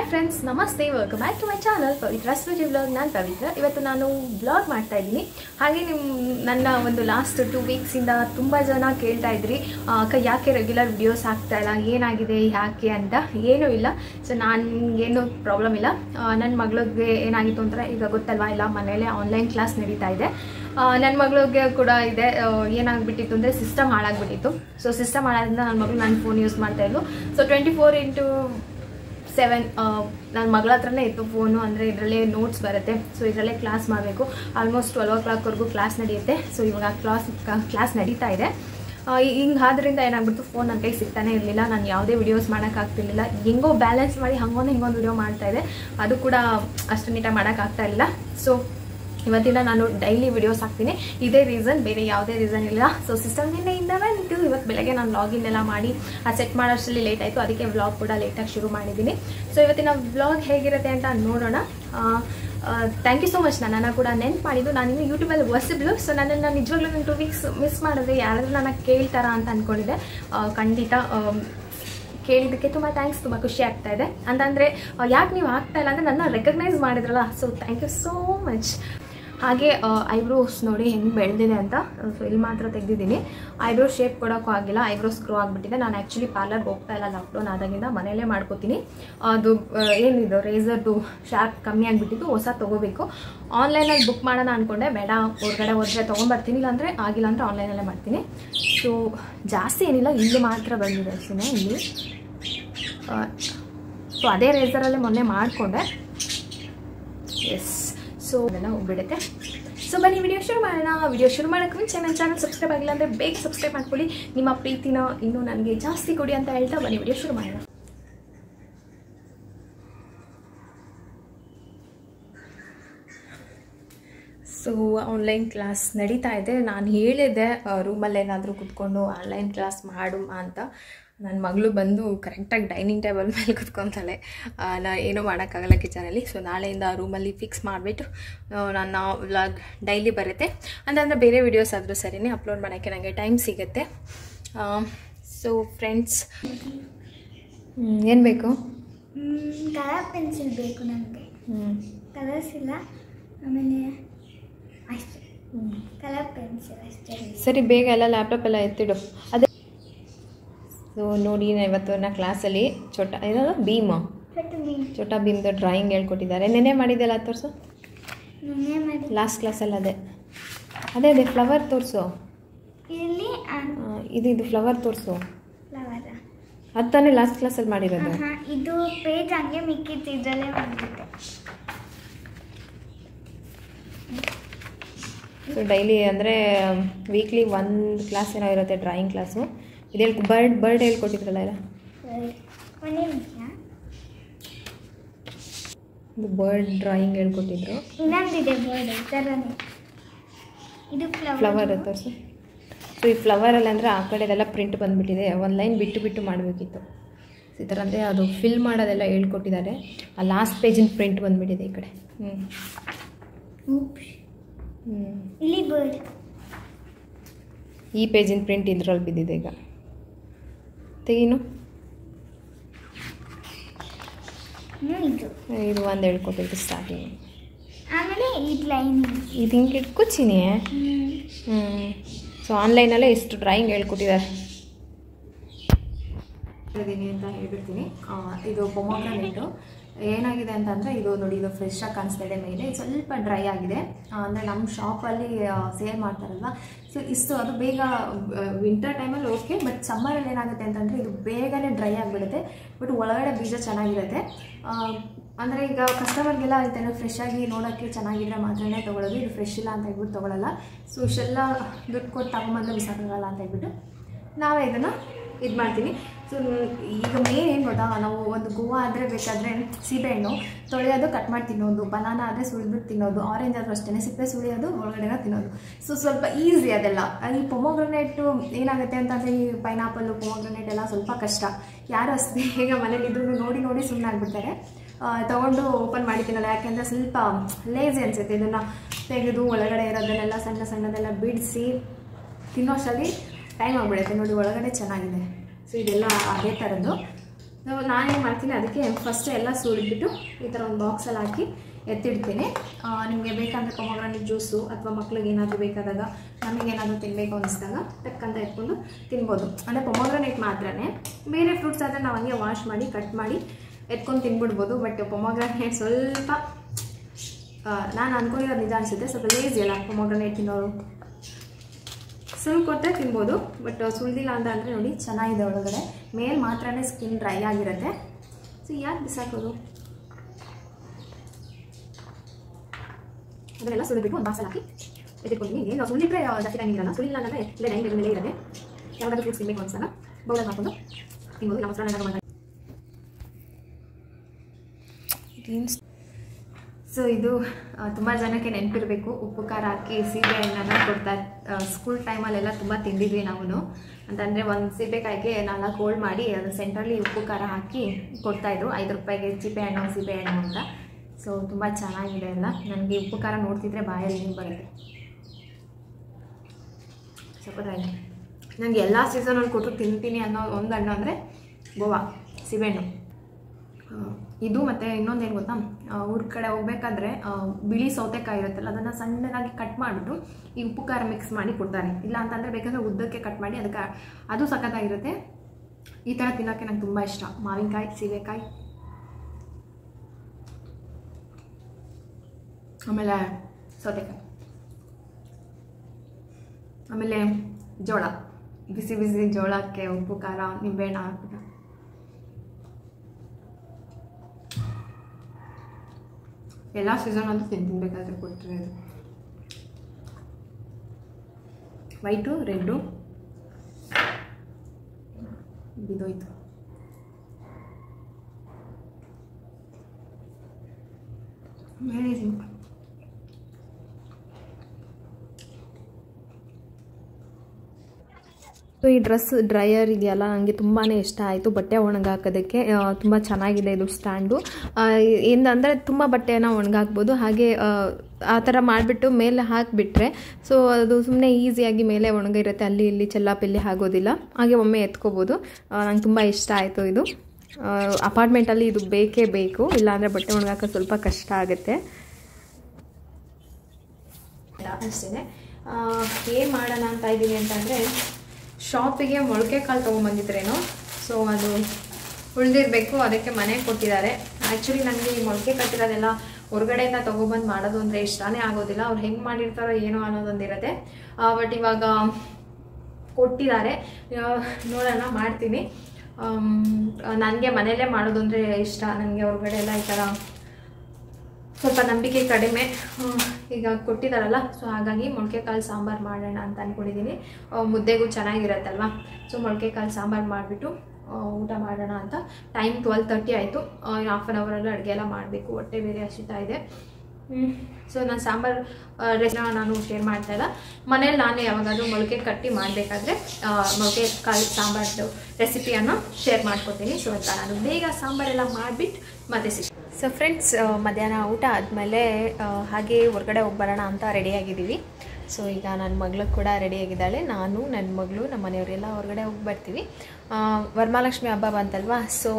friends ನಮಸ್ತೆ welcome back to my channel Pavithra studio blog ನಾನು ಪವಿತ್ರ ಇವತ್ತು ನಾನು ಬ್ಲಾಗ್ ಮಾಡ್ತಾ ಇದ್ದೀನಿ ಹಾಗೆ ನಿಮ್ಮ ನನ್ನ ಒಂದು ಲಾಸ್ಟ್ ಟೂ ವೀಕ್ಸಿಂದ ತುಂಬ ಜನ ಕೇಳ್ತಾ ಇದ್ರಿ ಆ, ಅಕ್ಕ ಯಾಕೆ ರೆಗ್ಯುಲರ್ ವಿಡಿಯೋಸ್ ಆಗ್ತಾ ಇಲ್ಲ ಏನಾಗಿದೆ ಯಾಕೆ ಅಂತ ಏನೂ ಇಲ್ಲ ಸೊ ನಾನು ಏನೂ ಪ್ರಾಬ್ಲಮ್ ಇಲ್ಲ ನನ್ನ ಮಗಳಿಗೆ ಏನಾಗಿತ್ತು ಅಂದರೆ ಈಗ ಗೊತ್ತಲ್ವಾ ಇಲ್ಲ ಮನೇಲೆ ಆನ್ಲೈನ್ ಕ್ಲಾಸ್ ನಡೀತಾ ಇದೆ ನನ್ನ ಮಗಳಿಗೆ ಕೂಡ ಇದೆ ಆ, ಏನಾಗ್ಬಿಟ್ಟಿತ್ತು ಅಂದರೆ ಸಿಸ್ಟಮ್ ಹಾಳಾಗ್ಬಿಟ್ಟಿತ್ತು ಸೊ ಸಿಸ್ಟಮ್ ಹಾಳಾದ್ರಿಂದ ನನ್ನ ಮಗಳು ನನ್ನ ಫೋನ್ ಯೂಸ್ ಮಾಡ್ತಾ ಇದ್ಲು so twenty four into seven ನನ್ನ ಮಗಳ ಹತ್ರನೇ ಇತ್ತು ಫೋನು ಅಂದರೆ ಇದರಲ್ಲೇ ನೋಟ್ಸ್ ಬರುತ್ತೆ ಸೊ ಇದರಲ್ಲೇ ಕ್ಲಾಸ್ ಮಾಡಬೇಕು ಆಲ್ಮೋಸ್ಟ್ ಟ್ವೆಲ್ವ್ ಓ ಕ್ಲಾಕ್ವರೆಗೂ ಕ್ಲಾಸ್ ನಡೆಯುತ್ತೆ ಸೊ ಇವಾಗ ಕ್ಲಾಸ್ ಕ್ಲಾಸ್ ನಡೀತಾ ಇದೆ ಹಿಂಗೆ ಆದ್ರಿಂದ ಏನಾಗ್ಬಿಡ್ತು ಫೋನ್ ನನ್ನ ಕೈಗೆ ಸಿಗ್ತಾನೆ ಇರಲಿಲ್ಲ ನಾನು ಯಾವುದೇ ವಿಡಿಯೋಸ್ ಮಾಡೋಕ್ಕಾಗ್ತಿರ್ಲಿಲ್ಲ ಹೆಂಗೋ ಬ್ಯಾಲೆನ್ಸ್ ಮಾಡಿ ಹಂಗೊಂದು ಹಿಂಗೊಂದು ವಿಡಿಯೋ ಮಾಡ್ತಾ ಇದೆ ಅದು ಕೂಡ ಅಷ್ಟು ನೀಟಾಗಿ ಮಾಡೋಕ್ಕಾಗ್ತಾ ಇಲ್ಲ ಸೊ ಇವತ್ತಿಂದ ನಾನು ಡೈಲಿ ವಿಡಿಯೋಸ್ ಹಾಕ್ತೀನಿ ಇದೇ ರೀಸನ್ ಬೇರೆ ಯಾವುದೇ ರೀಸನ್ ಇಲ್ಲ ಸೊ ಸಿಸ್ಟಮ್ ನಿನ್ನೆಯಿಂದ ಬಂತು ಇವತ್ತು ಬೆಳಗ್ಗೆ ನಾನು ಲಾಗಿನ್ ಎಲ್ಲ ಮಾಡಿ ಆ ಸೆಟ್ ಮಾಡೋಷ್ಟರಲ್ಲಿ ಲೇಟ್ ಆಯಿತು ಅದಕ್ಕೆ ವ್ಲಾಗ್ ಕೂಡ ಲೇಟಾಗಿ ಶುರು ಮಾಡಿದ್ದೀನಿ ಸೊ ಇವತ್ತಿನ ವ್ಲಾಗ್ ಹೇಗಿರುತ್ತೆ ಅಂತ ನೋಡೋಣ ಥ್ಯಾಂಕ್ ಯು ಸೊ ಮಚ್ ನನ್ನನ್ನು ಕೂಡ ನೆನ್ಪು ಮಾಡಿದ್ದು ನಾನು ಇನ್ನು ಯೂಟ್ಯೂಬಲ್ಲಿ ಹೊಸಬ್ಳು ಸೊ ನನ್ನನ್ನು ನಿಜವಾಗ್ಲೂ ನಾನು ಟು ವೀಕ್ಸ್ ಮಿಸ್ ಮಾಡಿದ್ರೆ ಯಾರಾದರೂ ನನ್ನ ಕೇಳ್ತಾರಾ ಅಂತ ಅಂದ್ಕೊಂಡಿದ್ದೆ ಆ, ಖಂಡಿತ ಆಮ್, ಕೇಳಿದ್ದಕ್ಕೆ ತುಂಬ ಥ್ಯಾಂಕ್ಸ್ ತುಂಬ ಖುಷಿ ಆಗ್ತಾ ಇದೆ ಅಂತಂದರೆ ಯಾಕೆ ನೀವು ಆಗ್ತಾ ಇಲ್ಲ ಅಂದರೆ ನನ್ನ ರೆಕಗ್ನೈಸ್ ಮಾಡಿದ್ರಲ್ಲ so thank you so much ಹಾಗೆ ಐಬ್ರೋಸ್ ನೋಡಿ ಹೆಂಗೆ ಬೆಳೆದಿದೆ ಅಂತ ಸೊ ಇಲ್ಲಿ ಮಾತ್ರ ತೆಗೆದಿದ್ದೀನಿ ಐಬ್ರೋ ಶೇಪ್ ಕೊಡೋಕ್ಕೂ ಆಗಿಲ್ಲ ಐಬ್ರೋಸ್ ಗ್ರೋ ಆಗಿಬಿಟ್ಟಿದೆ ನಾನು ಆ್ಯಕ್ಚುಲಿ ಪಾರ್ಲರ್ಗೆ ಹೋಗ್ತಾ ಇಲ್ಲ ಲಾಕ್ಡೌನ್ ಆದಾಗಿಂದ ಮನೆಯಲ್ಲೇ ಮಾಡ್ಕೋತೀನಿ ಅದು ಆ, ಏನಿದು ರೇಸರ್ದು ಶಾರ್ಪ್ ಕಮ್ಮಿ ಆಗಿಬಿಟ್ಟಿದ್ದು ಹೊಸ ತೊಗೋಬೇಕು ಆನ್ಲೈನಲ್ಲಿ ಬುಕ್ ಮಾಡೋಣ ಅಂದ್ಕೊಂಡೆ ಬೇಡ ಹೊರಗಡೆ ಹೋದರೆ ತೊಗೊಂಬರ್ತೀನಿ ಇಲ್ಲಾಂದರೆ ಆಗಿಲ್ಲ ಅಂದರೆ ಆನ್ಲೈನಲ್ಲೇ ಮಾಡ್ತೀನಿ ಸೊ ಜಾಸ್ತಿ ಏನಿಲ್ಲ ಇಲ್ಲಿ ಮಾತ್ರ ಬಂದಿದೆ ಅಷ್ಟೇ ಇಲ್ಲಿ ಸೊ ಅದೇ ರೇಸರಲ್ಲೇ ಮೊನ್ನೆ ಮಾಡಿಕೊಂಡೆ ಎಸ್ ಸೊ ಅದೆಲ್ಲ ಹೋಗ್ಬಿಡುತ್ತೆ ಸೊ ಬನ್ನಿ ವಿಡಿಯೋ ಶುರು ಮಾಡೋಣ ವಿಡಿಯೋ ಶುರು ಮಾಡೋಕ್ಕೆ ಮುಂಚೆ ನನ್ನ ಚಾನಲ್ ಸಬ್ಸ್ಕ್ರೈಬ್ ಆಗಿಲ್ಲ ಅಂದರೆ ಬೇಗ ಸಬ್ಸ್ಕ್ರೈಬ್ ಮಾಡ್ಕೊಳ್ಳಿ ನಿಮ್ಮ ಪ್ರೀತಿನ ಇನ್ನೂ ನನಗೆ ಜಾಸ್ತಿ ಕೊಡಿ ಅಂತ ಹೇಳ್ತಾ ಬನ್ನಿ ವಿಡಿಯೋ ಶುರು ಮಾಡೋಣ ಸೊ ಆನ್ಲೈನ್ ಕ್ಲಾಸ್ ನಡೀತಾ ಇದೆ ನಾನು ಹೇಳಿದೆ ರೂಮಲ್ಲಿ ಏನಾದರೂ ಕುತ್ಕೊಂಡು ಆನ್ಲೈನ್ ಕ್ಲಾಸ್ ಮಾಡು ಅಂತ ನನ್ನ ಮಗಳು ಬಂದು ಕರೆಕ್ಟಾಗಿ ಡೈನಿಂಗ್ ಟೇಬಲ್ ಮೇಲೆ ಕುತ್ಕೊತಾಳೆ ಆ, ನಾ ಏನೂ ಮಾಡೋಕ್ಕಾಗಲ್ಲ ಕಿಚನಲ್ಲಿ ಸೊ ನಾಳೆಯಿಂದ ರೂಮಲ್ಲಿ ಫಿಕ್ಸ್ ಮಾಡಿಬಿಟ್ಟು ನನ್ನ ವ್ಲಾಗ್ ಡೈಲಿ ಬರುತ್ತೆ ಅಂತಂದರೆ ಬೇರೆ ವೀಡಿಯೋಸ್ ಆದರೂ ಸರಿನೇ ಅಪ್ಲೋಡ್ ಮಾಡೋಕ್ಕೆ ನನಗೆ ಟೈಮ್ ಸಿಗುತ್ತೆ ಸೊ ಫ್ರೆಂಡ್ಸ್ ಏನು ಬೇಕು ಕಲರ್ ಪೆನ್ಸಿಲ್ ಬೇಕು ನನಗೆ ಹ್ಞೂ ಕಲರ್ಸ್ ಇಲ್ಲ ಆಮೇಲೆ ಅಷ್ಟೇ ಕಲರ್ ಪೆನ್ಸಿಲ್ ಅಷ್ಟೇ ಸರಿ ಬೇಗ ಎಲ್ಲ ಲ್ಯಾಪ್ಟಾಪ್ ಎಲ್ಲ ಎತ್ತಿಡು ಅದೇ ಸೊ ನೋಡಿ ನಾ ಇವತ್ತು ನಾ ಕ್ಲಾಸಲ್ಲಿ ಚೋಟ ಏನದು ಭೀಮ ಬಟ್ ನೀನು ಚೋಟ ಭೀಮ್ದು ಡ್ರಾಯಿಂಗ್ ಹೇಳ್ಕೊಟ್ಟಿದ್ದಾರೆ ನೆನೆ ಮಾಡಿದ್ದೆಲ್ಲ ತೋರಿಸು ನೆನ್ನೆ ಮಾಡಿ ಲಾಸ್ಟ್ ಕ್ಲಾಸಲ್ಲಿ ಅದೇ ಅದೇ ಅದೇ ಫ್ಲವರ್ ತೋರಿಸು ಇಲ್ಲಿ ಇದು ಇದು ಫ್ಲವರ್ ತೋರಿಸು ಫ್ಲವರ್ ಅದು ತಾನೇ ಲಾಸ್ಟ್ ಕ್ಲಾಸಲ್ಲಿ ಮಾಡಿರೋದು ಹಾಂ ಇದು ಪೇಜ್ ಹಂಗೆ ಮಿಕ್ಕಿತ್ತು ಇದರಲ್ಲೇ ಮಾಡಿಬಿಟ್ಟೆ ಸೊ ಡೈಲಿ ಅಂದರೆ ವೀಕ್ಲಿ ಒಂದು ಕ್ಲಾಸ್ ಏನೋ ಇರುತ್ತೆ ಡ್ರಾಯಿಂಗ್ ಕ್ಲಾಸು ಇದು ಹೇಳ್ ಬರ್ಡ್ ಬರ್ಡ್ ಹೇಳ್ಕೊಟ್ಟಿದ್ರಲ್ಲ ಎಲ್ಲ ಒಂದೇ ನಿಮಿಷ ಇದು ಬರ್ಡ್ ಡ್ರಾಯಿಂಗ್ ಹೇಳ್ಕೊಟ್ಟಿದ್ರು ಇನ್ನೊಂದಿದೆ ಬೋರ್ಡ್ ಈ ಥರನೇ ಇದು ಫ್ಲವರ್ ಫ್ಲವರ್ ತೋರಿಸು ಸೊ ಈ ಫ್ಲವರಲ್ಲಿ ಅಂದರೆ ಆ ಕಡೆದೆಲ್ಲ ಪ್ರಿಂಟ್ ಬಂದುಬಿಟ್ಟಿದೆ ಒಂದು ಲೈನ್ ಬಿಟ್ಟು ಬಿಟ್ಟು ಮಾಡಬೇಕಿತ್ತು ಈ ಥರ ಅಂದರೆ ಅದು ಫಿಲ್ ಮಾಡೋದೆಲ್ಲ ಹೇಳ್ಕೊಟ್ಟಿದ್ದಾರೆ ಆ ಲಾಸ್ಟ್ ಪೇಜಿನ ಪ್ರಿಂಟ್ ಬಂದುಬಿಟ್ಟಿದೆ ಈ ಕಡೆ ಹ್ಞೂ ಹ್ಞೂ ಇಲ್ಲಿ ಬೋರ್ಡ್ ಈ ಪೇಜಿನ ಪ್ರಿಂಟ್ ಇದ್ರಲ್ಲಿ ಬಿದ್ದಿದೆ ಈಗ ತೆಗೀನು ಹ್ಞೂ ಇದು ಇದು ಒಂದು ಹೇಳ್ಕೊಟ್ಟಿದ್ದು ಸ್ಟಾರ್ಟಿಂಗ್ ಆಮೇಲೆ ಈ ಲೈನ್ ಇದು ಹಿಂಗೆ ಇಟ್ಕೊಚಿನಿ ಹ್ಞೂ ಹ್ಞೂ ಸೊ ಆನ್ಲೈನಲ್ಲೇ ಇಷ್ಟು ಡ್ರಾಯಿಂಗ್ ಹೇಳ್ಕೊಟ್ಟಿದ್ದಾರೆ ಇದ್ದೀನಿ ಅಂತ ಹೇಳ್ಬಿಡ್ತೀನಿ ಆ, ಇದು ಪೊಮೋಗ್ರನೇಟು ಏನಾಗಿದೆ ಅಂತಂದರೆ ಇದು ನೋಡಿ ಇದು ಫ್ರೆಶ್ ಆಗಿ ಕಾಣಿಸ್ತಾ ಇದೆ ಮೇಲೆ ಇದು ಸ್ವಲ್ಪ ಡ್ರೈ ಆಗಿದೆ ಅಂದರೆ ನಮ್ಮ ಶಾಪಲ್ಲಿ ಸೇಲ್ ಮಾಡ್ತಾರಲ್ವ ಸೊ ಇಷ್ಟು ಅದು ಬೇಗ ವಿಂಟರ್ ಟೈಮಲ್ಲಿ ಓಕೆ ಬಟ್ ಸಮ್ಮರಲ್ಲಿ ಏನಾಗುತ್ತೆ ಅಂತಂದರೆ ಇದು ಬೇಗನೆ ಡ್ರೈ ಆಗಿಬಿಡುತ್ತೆ ಬಟ್ ಒಳಗಡೆ ಬೀಜ ಚೆನ್ನಾಗಿರುತ್ತೆ ಅಂದರೆ ಈಗ ಕಸ್ಟಮರ್ಗೆಲ್ಲ ಆಯ್ತಾನೆ ಫ್ರೆಶ್ ಆಗಿ ನೋಡೋಕ್ಕೆ ಚೆನ್ನಾಗಿದ್ರೆ ಮಾತ್ರನೇ ತೊಗೊಳ್ಳೋದು ಇದು ಫ್ರೆಶ್ ಇಲ್ಲ ಅಂತ ಹೇಳ್ಬಿಟ್ಟು ತೊಗೊಳಲ್ಲ ಸೊ ಇಷ್ಟೆಲ್ಲ ದುಡ್ಡು ಕೊಟ್ಟು ತಗೊಂಬಂದು ಬಿಸಾಕೋಲ್ಲ ಅಂತ ಹೇಳ್ಬಿಟ್ಟು ನಾವೇ ಇದನ್ನು ಇದು ಮಾಡ್ತೀನಿ ಸೊ ಈಗ ಮೇನ್ ಏನು ಗೊತ್ತಾ ನಾವು ಒಂದು ಗೋವಾ ಆದರೆ ಬೇಕಾದರೆ ಸೀಬೆಹಣ್ಣು ತೊಳೆಯೋದು ಕಟ್ ಮಾಡಿ ತಿನ್ನೋದು ಬನಾನ ಆದರೆ ಸುಳಿದ್ಬಿಟ್ಟು ತಿನ್ನೋದು ಆರೆಂಜ್ ಆದರೂ ಅಷ್ಟೇ ಸಿಪ್ಪೆ ಸುಳಿಯೋದು ಒಳಗಡೆನ ತಿನ್ನೋದು ಸೊ ಸ್ವಲ್ಪ ಈಸಿ ಅದೆಲ್ಲ ಈ ಪೊಮೋಗ್ರನೇಟು ಏನಾಗುತ್ತೆ ಅಂತಂದರೆ ಈ ಪೈನಾಪಲ್ಲು ಪೊಮೋಗ್ರನೇಟ್ ಎಲ್ಲ ಸ್ವಲ್ಪ ಕಷ್ಟ ಯಾರು ಅಷ್ಟು ಬೇಗ ಮನೇಲಿ ಇದ್ರೂ ನೋಡಿ ನೋಡಿ ಸುಮ್ಮನೆ ಆಗ್ಬಿಡ್ತಾರೆ ತೊಗೊಂಡು ಓಪನ್ ಮಾಡಿ ತಿನ್ನಲ್ಲ ಯಾಕೆಂದರೆ ಸ್ವಲ್ಪ ಲೇಸಿ ಅನಿಸುತ್ತೆ ಇದನ್ನು ತೆಗೆದು ಒಳಗಡೆ ಇರೋದನ್ನೆಲ್ಲ ಸಣ್ಣ ಸಣ್ಣದೆಲ್ಲ ಬಿಡಿಸಿ ತಿನ್ನೋಷ್ಟರಲ್ಲಿ ಟೈಮ್ ಆಗಿಬಿಡುತ್ತೆ ನೋಡಿ ಒಳಗಡೆ ಚೆನ್ನಾಗಿದೆ ಸೊ ಇದೆಲ್ಲ ಅದೇ ಥರದ್ದು ಸೊ ನಾನೇನು ಮಾಡ್ತೀನಿ ಅದಕ್ಕೆ ಫಸ್ಟ್ ಎಲ್ಲ ಸುಳಿದ್ಬಿಟ್ಟು ಈ ಥರ ಒಂದು ಬಾಕ್ಸಲ್ಲಿ ಹಾಕಿ ಎತ್ತಿಡ್ತೀನಿ ನಿಮಗೆ ಬೇಕಂದ್ರೆ ಪೊಮಗ್ರಾನೆಟ್ ಜ್ಯೂಸು ಅಥವಾ ಮಕ್ಳಿಗೆ ಏನಾದರೂ ಬೇಕಾದಾಗ ನಮಗೇನಾದರೂ ತಿನ್ನಬೇಕು ಅನಿಸಿದಾಗ ಟಕ್ಕಂತ ಎತ್ಕೊಂಡು ತಿನ್ಬೋದು ಅಂದರೆ ಪೊಮಗ್ರಾನೆಟ್ ಮಾತ್ರನೇ ಬೇರೆ ಫ್ರೂಟ್ಸ್ ಆದರೆ ನಾವು ಹಂಗೆ ವಾಶ್ ಮಾಡಿ ಕಟ್ ಮಾಡಿ ಎತ್ಕೊಂಡು ತಿನ್ಬಿಡ್ಬೋದು ಬಟ್ ಪೊಮಗ್ರಾನೆಟ್ ಸ್ವಲ್ಪ ನಾನು ಅಂದ್ಕೊಂಡಿರೋದು ನಿಜ ಅನಿಸುತ್ತೆ ಸ್ವಲ್ಪ ಲೇಸಿ ಅಲ್ಲ ಪೊಮಗ್ರಾನೆಟ್ ತಿನ್ನೋರು ಸುಳ್ಳು ಕೊಟ್ಟರೆ ತಿನ್ಬೋದು ಬಟ್ ಸುಳ್ದಿಲ್ಲ ಅಂತ ಅಂದರೆ ನೋಡಿ ಚೆನ್ನಾಗಿದೆ ಒಳಗಡೆ ಮೇಲ್ ಮಾತ್ರನೇ ಸ್ಕಿನ್ ಡ್ರೈ ಆಗಿರುತ್ತೆ ಸೊ ಯಾಕೆ ಬಿಸಾಕೋದು ಅದನ್ನೆಲ್ಲ ಸುಳಿದ್ಬಿಟ್ಟು ಒಂದು ಬಾಕ್ಸಲ್ಲಿ ಹಾಕಿ ಎತ್ತಿಟ್ಕೊಂಡಿದ್ದೀನಿ ಏನು ಸುಳ್ಳಿಟ್ರೆ ಜಾಸ್ತಿ ಟೈಮ್ ಇರಲ್ಲ ಸುಳಿಲ್ಲ ಅಂದರೆ ಇಲ್ಲ ಡೈನಿಂಗ್ ಟೇಬಲ್ ಮೇಲೆ ಇರುತ್ತೆ ಯಾವಾಗಾದ್ರೂ ಫ್ರೂಟ್ಸ್ ತಿನ್ನಬೇಕು ಅನ್ಸಾಗ ಬೌಲಲ್ಲಿ ಹಾಕೊಂಡು ತಿನ್ಬೋದು ನಮ್ಮ ಮೊಸರನ್ನ ಮಾಡಿ ಸೊ ಇದು ತುಂಬ ಜನಕ್ಕೆ ನೆನಪಿರಬೇಕು ಉಪ್ಪು ಖಾರ ಹಾಕಿ ಸೀಬೆ ಹಣ್ಣನ್ನು ಕೊಡ್ತಾರೆ ಸ್ಕೂಲ್ ಟೈಮಲ್ಲೆಲ್ಲ ತುಂಬ ತಿಂದಿದ್ವಿ ನಾವು ಅಂತಂದರೆ ಒಂದು ಸೀಬೆಕಾಯಿಗೆ ನಾಲ್ಕು ಹೋಲ್ಡ್ ಮಾಡಿ ಅದು ಸೆಂಟ್ರಲ್ಲಿ ಉಪ್ಪು ಖಾರ ಹಾಕಿ ಕೊಡ್ತಾಯಿದ್ರು ಐದು ರೂಪಾಯಿಗೆ ಚಿಪ್ಪೆ ಹಣ್ಣು ಸೀಬೆ ಹಣ್ಣು ಅಂತ ಸೊ ತುಂಬ ಚೆನ್ನಾಗಿದೆ ಎಲ್ಲ ನನಗೆ ಉಪ್ಪು ಖಾರ ನೋಡ್ತಿದ್ರೆ ಬಾಯಲ್ಲಿ ನೀರು ಬರುತ್ತೆ ಸಖತ್ತಾಗಿದೆ ನನಗೆ ಎಲ್ಲ ಸೀಸನಲ್ಲಿ ಕೊಟ್ಟು ತಿಂತೀನಿ ಅನ್ನೋ ಒಂದು ಹಣ್ಣು ಅಂದರೆ ಗೋವಾ ಸೀಬೆಹಣ್ಣು ಆ, ಇದು ಮತ್ತು ಇನ್ನೊಂದೇನು ಗೊತ್ತಾ ಆ, ಊರ ಕಡೆ ಹೋಗ್ಬೇಕಾದ್ರೆ ಆ, ಬಿಳಿ ಸೌತೆಕಾಯಿ ಇರುತ್ತಲ್ಲ ಅದನ್ನು ಸಣ್ಣದಾಗಿ ಕಟ್ ಮಾಡಿಬಿಟ್ಟು ಈ ಉಪ್ಪು ಖಾರ ಮಿಕ್ಸ್ ಮಾಡಿ ಕೊಡ್ತಾರೆ ಇಲ್ಲ ಅಂತಂದರೆ ಬೇಕಂದರೆ ಉದ್ದಕ್ಕೆ ಕಟ್ ಮಾಡಿ ಅದಕ್ಕೆ ಅದು ಸಖತ್ತಾಗಿರುತ್ತೆ ಈ ಥರ ತಿನ್ನೋಕ್ಕೆ ನಂಗೆ ತುಂಬ ಇಷ್ಟ ಮಾವಿನಕಾಯಿ ಸೀಬೆಕಾಯಿ ಆಮೇಲೆ ಸೌತೆಕಾಯಿ ಆಮೇಲೆ ಜೋಳ ಬಿಸಿ ಬಿಸಿ ಜೋಳಕ್ಕೆ ಉಪ್ಪು ಖಾರ ನಿಂಬೆಹಣ್ಣು ಹಾಕ್ಬಿಟ್ಟು ಎಲ್ಲ ಸೀಸನಲ್ಲೂ ತಿನ್ಬೇಕಾದ್ರೆ ಕೊಟ್ಟರೆ ಅದು ವೈಟು ರೆಡ್ಡು ಬಿದೋಯ್ತು ವೆರಿ ಸಿಂಪಲ್ ಸೊ ಈ ಡ್ರೆಸ್ ಡ್ರೈಯರ್ ಇದೆಯಲ್ಲ ನನಗೆ ತುಂಬಾ ಇಷ್ಟ ಆಯಿತು ಬಟ್ಟೆ ಒಣಗಾಕೋದಕ್ಕೆ ತುಂಬ ಚೆನ್ನಾಗಿದೆ ಇದು ಸ್ಟ್ಯಾಂಡು ಏನಂದರೆ ತುಂಬ ಬಟ್ಟೆನ ಒಣಗಾಕ್ಬೋದು ಹಾಗೆ ಆ, ಆ ಥರ ಮಾಡಿಬಿಟ್ಟು ಮೇಲೆ ಹಾಕಿಬಿಟ್ರೆ ಸೊ ಅದು ಸುಮ್ಮನೆ ಈಸಿಯಾಗಿ ಮೇಲೆ ಒಣಗಿರುತ್ತೆ ಅಲ್ಲಿ ಇಲ್ಲಿ ಚೆಲ್ಲಾಪಿಲ್ಲಿ ಆಗೋದಿಲ್ಲ ಹಾಗೆ ಒಮ್ಮೆ ಎತ್ಕೋಬೋದು ನಂಗೆ ತುಂಬ ಇಷ್ಟ ಆಯಿತು ಇದು ಅಪಾರ್ಟ್ಮೆಂಟಲ್ಲಿ ಇದು ಬೇಕೇ ಬೇಕು ಇಲ್ಲಾಂದರೆ ಬಟ್ಟೆ ಒಣಗಾಕೋದು ಸ್ವಲ್ಪ ಕಷ್ಟ ಆಗುತ್ತೆ ಅಷ್ಟೇ ಏನು ಮಾಡೋಣ ಅಂತ ಇದ್ದೀನಿ ಅಂತಂದರೆ ಶಾಪಿಗೆ ಮೊಳಕೆ ಕಾಳು ತೊಗೊಂಬಂದಿದ್ರೇನೋ ಸೊ ಅದು ಉಳಿದಿರಬೇಕು ಅದಕ್ಕೆ ಮನೆಗೆ ಕೊಟ್ಟಿದ್ದಾರೆ ಆ್ಯಕ್ಚುಲಿ ನನಗೆ ಈ ಮೊಳಕೆ ಕಟ್ಟಿರೋದೆಲ್ಲ ಹೊರಗಡೆಯಿಂದ ತೊಗೊಬಂದು ಮಾಡೋದು ಅಂದರೆ ಇಷ್ಟನೇ ಆಗೋದಿಲ್ಲ ಅವ್ರು ಹೆಂಗೆ ಮಾಡಿರ್ತಾರೋ ಏನೋ ಅನ್ನೋದೊಂದಿರುತ್ತೆ ಬಟ್ ಇವಾಗ ಕೊಟ್ಟಿದ್ದಾರೆ ಆ, ನೋಡೋಣ ಮಾಡ್ತೀನಿ ನನಗೆ ಮನೆಯಲ್ಲೇ ಮಾಡೋದು ಅಂದರೆ ಇಷ್ಟ ನನಗೆ ಹೊರಗಡೆ ಎಲ್ಲ ಈ ಥರ ಸ್ವಲ್ಪ ನಂಬಿಕೆ ಕಡಿಮೆ ಆ, ಈಗ ಕೊಟ್ಟಿದ್ದಾರಲ್ಲ ಸೊ ಹಾಗಾಗಿ ಮೊಳಕೆ ಕಾಳು ಸಾಂಬಾರು ಮಾಡೋಣ ಅಂತ ಅಂದ್ಕೊಂಡಿದ್ದೀನಿ ಆ, ಮುದ್ದೆಗೂ ಚೆನ್ನಾಗಿರತ್ತಲ್ವ ಸೊ ಮೊಳಕೆ ಕಾಳು ಸಾಂಬಾರು ಮಾಡಿಬಿಟ್ಟು ಊಟ ಮಾಡೋಣ ಅಂತ ಟೈಮ್ ಟ್ವೆಲ್ ತರ್ಟಿ ಆಯಿತು ಹಾಫ್ ಆನ್ ಅವರಲ್ಲಿ ಅಡುಗೆ ಎಲ್ಲ ಮಾಡಬೇಕು ಹೊಟ್ಟೆ ಬೇರೆ ಹಸಿತಾ ಇದೆ ಸೊ ನಾನು ಸಾಂಬಾರು ರೆಸಿನ ನಾನು ಶೇರ್ ಮಾಡ್ತಾ ಇಲ್ಲ ಮನೇಲಿ ನಾನು ಯಾವಾಗಾದ್ರೂ ಮೊಳಕೆ ಕಟ್ಟಿ ಮಾಡಬೇಕಾದ್ರೆ ಮೊಳಕೆ ಕಾಳು ಸಾಂಬಾರ್ದು ರೆಸಿಪಿಯನ್ನು ಶೇರ್ ಮಾಡ್ಕೊತೀನಿ ಸೊ ಅಂತ ನಾನು ಬೇಗ ಸಾಂಬಾರೆಲ್ಲ ಮಾಡಿಬಿಟ್ಟು ಮತ್ತೆ ಸಿಗ್ತೀನಿ ಸೊ ಫ್ರೆಂಡ್ಸ್ ಮಧ್ಯಾಹ್ನ ಊಟ ಆದಮೇಲೆ ಹಾಗೆ ಹೊರಗಡೆ ಹೋಗಿ ಬರೋಣ ಅಂತ ರೆಡಿಯಾಗಿದ್ದೀವಿ ಸೊ ಈಗ ನನ್ನ ಮಗಳು ಕೂಡ ರೆಡಿಯಾಗಿದ್ದಾಳೆ ನಾನು ನನ್ನ ಮಗಳು ನಮ್ಮ ಮನೆಯವರೆಲ್ಲ ಹೊರಗಡೆ ಹೋಗಿ ಬರ್ತೀವಿ ಆ, ವರಮಹಾಲಕ್ಷ್ಮಿ ಹಬ್ಬ ಬಂತಲ್ವಾ ಸೊ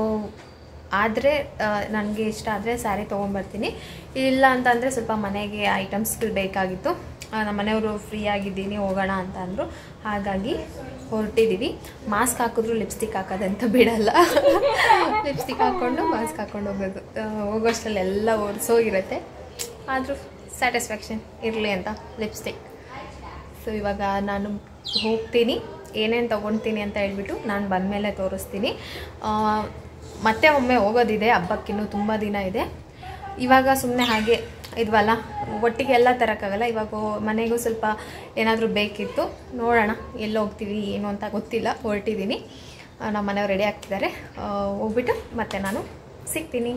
ಆದರೆ ನನಗೆ ಇಷ್ಟ ಆದರೆ ಸ್ಯಾರಿ ತೊಗೊಂಬರ್ತೀನಿ ಇಲ್ಲ ಅಂತಂದರೆ ಸ್ವಲ್ಪ ಮನೆಗೆ ಐಟಮ್ಸ್ಗಳು ಬೇಕಾಗಿತ್ತು ಆ, ನಮ್ಮ ಮನೆಯವರು ಫ್ರೀ ಆಗಿದ್ದೀನಿ ಹೋಗೋಣ ಅಂತ ಅಂದರು ಹಾಗಾಗಿ ಹೊರಟಿದ್ದೀವಿ ಮಾಸ್ಕ್ ಹಾಕಿದ್ರು ಲಿಪ್ಸ್ಟಿಕ್ ಹಾಕೋದಂತ ಬಿಡಲ್ಲ ಲಿಪ್ಸ್ಟಿಕ್ ಹಾಕ್ಕೊಂಡು ಮಾಸ್ಕ್ ಹಾಕ್ಕೊಂಡು ಹೋಗೋದು ಆ, ಹೋಗೋಷ್ಟರಲ್ಲಿ ಎಲ್ಲ ಒರೆಸೋಗಿರುತ್ತೆ ಆದರೂ ಸ್ಯಾಟಿಸ್ಫ್ಯಾಕ್ಷನ್ ಇರಲಿ ಅಂತ ಲಿಪ್ಸ್ಟಿಕ್ ಸೊ ಇವಾಗ ನಾನು ಹೋಗ್ತೀನಿ ಏನೇನು ತೊಗೊಳ್ತೀನಿ ಅಂತ ಹೇಳ್ಬಿಟ್ಟು ನಾನು ಬಂದಮೇಲೆ ತೋರಿಸ್ತೀನಿ ಆ, ಮತ್ತೆ ಒಮ್ಮೆ ಹೋಗೋದಿದೆ ಹಬ್ಬಕ್ಕಿನ್ನೂ ತುಂಬ ದಿನ ಇದೆ ಇವಾಗ ಸುಮ್ಮನೆ ಹಾಗೆ ಇದ್ವಲ್ಲ ಒಟ್ಟಿಗೆ ಎಲ್ಲ ತರೋಕ್ಕಾಗಲ್ಲ ಇವಾಗ ಮನೆಗೂ ಸ್ವಲ್ಪ ಏನಾದರೂ ಬೇಕಿತ್ತು ನೋಡೋಣ ಎಲ್ಲಿ ಹೋಗ್ತೀವಿ ಏನು ಅಂತ ಗೊತ್ತಿಲ್ಲ ಹೊರಟಿದ್ದೀನಿ ನಮ್ಮ ಮನೆಯವ್ರು ರೆಡಿ ಆಗ್ತಿದ್ದಾರೆ ಆ, ಹೋಗ್ಬಿಟ್ಟು ಮತ್ತೆ ನಾನು ಸಿಗ್ತೀನಿ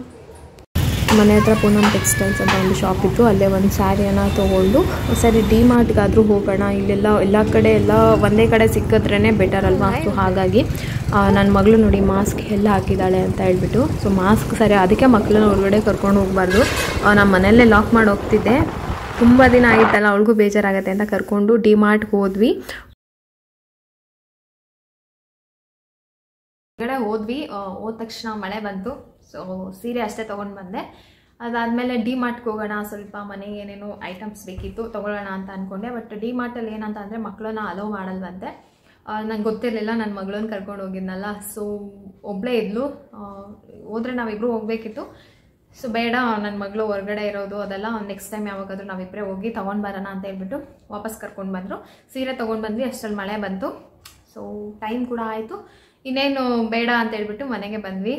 ಮನೆ ಹತ್ರ ಪೂನಮ್ ಟೆಕ್ಸ್ಟೈಲ್ಸ್ ಅಂತ ಒಂದು ಶಾಪ್ ಇತ್ತು ಅಲ್ಲೇ ಒಂದು ಸ್ಯಾರಿಯನ್ನು ತೊಗೊಂಡು ಸರಿ ಡಿ ಮಾರ್ಟ್ಗಾದರೂ ಹೋಗೋಣ ಇಲ್ಲೆಲ್ಲ ಎಲ್ಲ ಕಡೆ ಎಲ್ಲ ಒಂದೇ ಕಡೆ ಸಿಕ್ಕಿದ್ರೇ ಬೆಟರ್ ಅಲ್ವಾ ಸೊ ಹಾಗಾಗಿ ನನ್ನ ಮಗಳು ನೋಡಿ ಮಾಸ್ಕ್ ಎಲ್ಲ ಹಾಕಿದ್ದಾಳೆ ಅಂತ ಹೇಳ್ಬಿಟ್ಟು ಸೊ ಮಾಸ್ಕ್ ಸರಿ ಅದಕ್ಕೆ ಮಕ್ಕಳನ್ನ ಹೊರಗಡೆ ಕರ್ಕೊಂಡು ಹೋಗಬಾರ್ದು ನಮ್ಮ ಮನೆಯಲ್ಲೇ ಲಾಕ್ ಮಾಡಿ ಹೋಗ್ತಿದ್ದೆ ತುಂಬ ದಿನ ಆಯ್ತಲ್ಲ ಅವಳಿಗೂ ಬೇಜಾರಾಗತ್ತೆ ಅಂತ ಕರ್ಕೊಂಡು ಡಿ ಮಾರ್ಟ್ಗೆ ಹೋದ್ವಿ ಹೊರಗಡೆ ಹೋದ್ವಿ ಆ, ಹೋದ ತಕ್ಷಣ ಮಳೆ ಬಂತು ಸೊ ಸೀರೆ ಅಷ್ಟೇ ತೊಗೊಂಡು ಬಂದೆ ಅದಾದಮೇಲೆ ಡಿ ಮಾರ್ಟ್ಗೆ ಹೋಗೋಣ ಸ್ವಲ್ಪ ಮನೆಗೆ ಏನೇನೋ ಐಟಮ್ಸ್ ಬೇಕಿತ್ತು ತೊಗೊಳ್ಳೋಣ ಅಂತ ಅಂದ್ಕೊಂಡೆ ಬಟ್ ಡಿ ಮಾರ್ಟಲ್ಲಿ ಏನಂತ ಅಂದರೆ ಮಕ್ಕಳನ್ನ ಅಲೋ ಮಾಡಲ್ವಂತೆ ನಂಗೆ ಗೊತ್ತಿರಲಿಲ್ಲ ನನ್ನ ಮಗಳನ್ನ ಕರ್ಕೊಂಡು ಹೋಗಿದ್ನಲ್ಲ ಸೊ ಒಬ್ಬಳೇ ಇದ್ಲು ಆ, ಹೋದ್ರೆ ನಾವಿಬ್ಬರು ಹೋಗಬೇಕಿತ್ತು ಸೊ ಬೇಡ ನನ್ನ ಮಗಳು ಹೊರಗಡೆ ಇರೋದು ಅದೆಲ್ಲ ನೆಕ್ಸ್ಟ್ ಟೈಮ್ ಯಾವಾಗಾದ್ರೂ ನಾವಿಬ್ಬರೇ ಹೋಗಿ ತೊಗೊಂಡು ಬರೋಣ ಅಂತ ಹೇಳ್ಬಿಟ್ಟು ವಾಪಸ್ ಕರ್ಕೊಂಡು ಬಂದರು ಸೀರೆ ತೊಗೊಂಡು ಬಂದ್ವಿ ಅಷ್ಟರಲ್ಲಿ ಮಳೆ ಬಂತು ಸೊ ಟೈಮ್ ಕೂಡ ಆಯಿತು ಇನ್ನೇನು ಬೇಡ ಅಂತ ಹೇಳ್ಬಿಟ್ಟು ಮನೆಗೆ ಬಂದ್ವಿ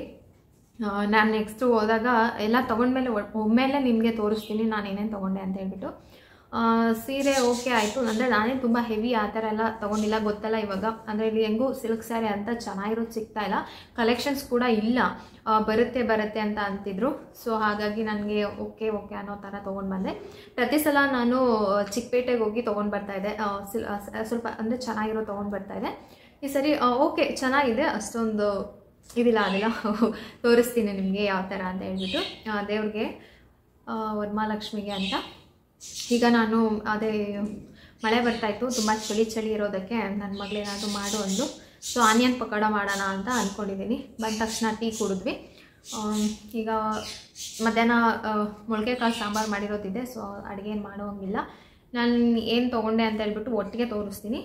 ನಾನು ನೆಕ್ಸ್ಟು ಹೋದಾಗ ಎಲ್ಲ ತೊಗೊಂಡ್ಮೇಲೆ ಒ- ಒಮ್ಮೆಲೆ ನಿಮಗೆ ತೋರಿಸ್ತೀನಿ ನಾನು ಏನೇನು ತೊಗೊಂಡೆ ಅಂತ ಹೇಳ್ಬಿಟ್ಟು ಆ, ಸೀರೆ ಓಕೆ ಆಯಿತು ಅಂದರೆ ನಾನೇ ತುಂಬ ಹೆವಿ ಆ ಥರ ಎಲ್ಲ ತೊಗೊಂಡಿಲ್ಲ ಗೊತ್ತಲ್ಲ ಇವಾಗ ಅಂದರೆ ಇಲ್ಲಿ ಹೆಂಗೂ ಸಿಲ್ಕ್ ಸ್ಯಾರಿ ಅಂತ ಚೆನ್ನಾಗಿರೋದು ಸಿಗ್ತಾ ಇಲ್ಲ ಕಲೆಕ್ಷನ್ಸ್ ಕೂಡ ಇಲ್ಲ ಆ, ಬರುತ್ತೆ ಬರುತ್ತೆ ಅಂತ ಅಂತಿದ್ರು ಸೊ ಹಾಗಾಗಿ ನನಗೆ ಓಕೆ ಓಕೆ ಅನ್ನೋ ಥರ ತೊಗೊಂಡು ಬಂದೆ ಪ್ರತಿ ಸಲ ನಾನು ಚಿಕ್ಕಪೇಟೆಗೆ ಹೋಗಿ ತೊಗೊಂಡು ಬರ್ತಾಯಿದ್ದೆ ಸಿಲ್ ಆ, ಸ- ಸ್ವಲ್ಪ ಅಂದರೆ ಚೆನ್ನಾಗಿರೋ ತೊಗೊಂಡು ಬರ್ತಾಯಿದ್ದೆ ಈ ಸರಿ ಓಕೆ ಚೆನ್ನಾಗಿದೆ ಅಷ್ಟೊಂದು ಇದಿಲ್ಲ ಅದಿಲ್ಲ ತೋರಿಸ್ತೀನಿ ನಿಮಗೆ ಯಾವ ಥರ ಅಂತ ಹೇಳ್ಬಿಟ್ಟು ಆ, ದೇವ್ರಿಗೆ ಆ, ವರಮಹಾಲಕ್ಷ್ಮಿಗೆ ಅಂತ ಈಗ ನಾನು ಅದೇ ಮಳೆ ಬರ್ತಾಯಿತ್ತು ತುಂಬ ಚಳಿ ಚಳಿ ಇರೋದಕ್ಕೆ ನನ್ನ ಮಗಳೇನಾದರೂ ಮಾಡು ಅಂದು ಸೊ ಆನಿಯನ್ ಪಕೋಡ ಮಾಡೋಣ ಅಂತ ಅಂದ್ಕೊಂಡಿದ್ದೀನಿ ಬಂದ ತಕ್ಷಣ ಟೀ ಕುಡಿದ್ವಿ ಆಮ್, ಈಗ ಮಧ್ಯಾಹ್ನ ಮೊಳಕೆ ಕಾಳು ಸಾಂಬಾರು ಮಾಡಿರೋದಿದೆ ಸೊ ಅಡುಗೆ ಏನು ಮಾಡೋಂಗಿಲ್ಲ ನಾನು ಏನು ತೊಗೊಂಡೆ ಅಂತ ಹೇಳ್ಬಿಟ್ಟು ಒಟ್ಟಿಗೆ ತೋರಿಸ್ತೀನಿ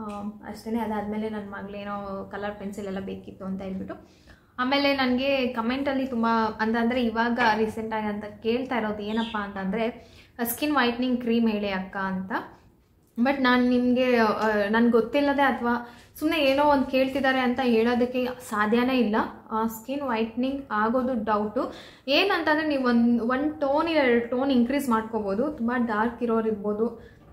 ಅಷ್ಟೇ ಅದಾದಮೇಲೆ ನನ್ನ ಮಗಳೇನೋ ಕಲರ್ ಪೆನ್ಸಿಲ್ ಎಲ್ಲ ಬೇಕಿತ್ತು ಅಂತ ಹೇಳ್ಬಿಟ್ಟು ಆಮೇಲೆ ನನಗೆ ಕಮೆಂಟಲ್ಲಿ ತುಂಬ ಅಂತಂದರೆ ಇವಾಗ ರೀಸೆಂಟಾಗಿ ಅಂತ ಕೇಳ್ತಾ ಇರೋದು ಏನಪ್ಪ ಅಂತಂದರೆ ಸ್ಕಿನ್ ವೈಟ್ನಿಂಗ್ ಕ್ರೀಮ್ ಹೇಳಿ ಅಕ್ಕ ಅಂತ ಬಟ್ ನಾನು ನಿಮಗೆ ನನಗೆ ಗೊತ್ತಿಲ್ಲದೆ ಅಥವಾ ಸುಮ್ಮನೆ ಏನೋ ಒಂದು ಕೇಳ್ತಿದ್ದಾರೆ ಅಂತ ಹೇಳೋದಕ್ಕೆ ಸಾಧ್ಯನೇ ಇಲ್ಲ ಸ್ಕಿನ್ ವೈಟ್ನಿಂಗ್ ಆಗೋದು ಡೌಟು ಏನಂತಂದರೆ ನೀವು ಒಂದು ಒಂದು ಟೋನ್ ಎರಡು ಟೋನ್ ಇನ್ಕ್ರೀಸ್ ಮಾಡ್ಕೋಬೋದು ತುಂಬ ಡಾರ್ಕ್ ಇರೋರು ಇರ್ಬೋದು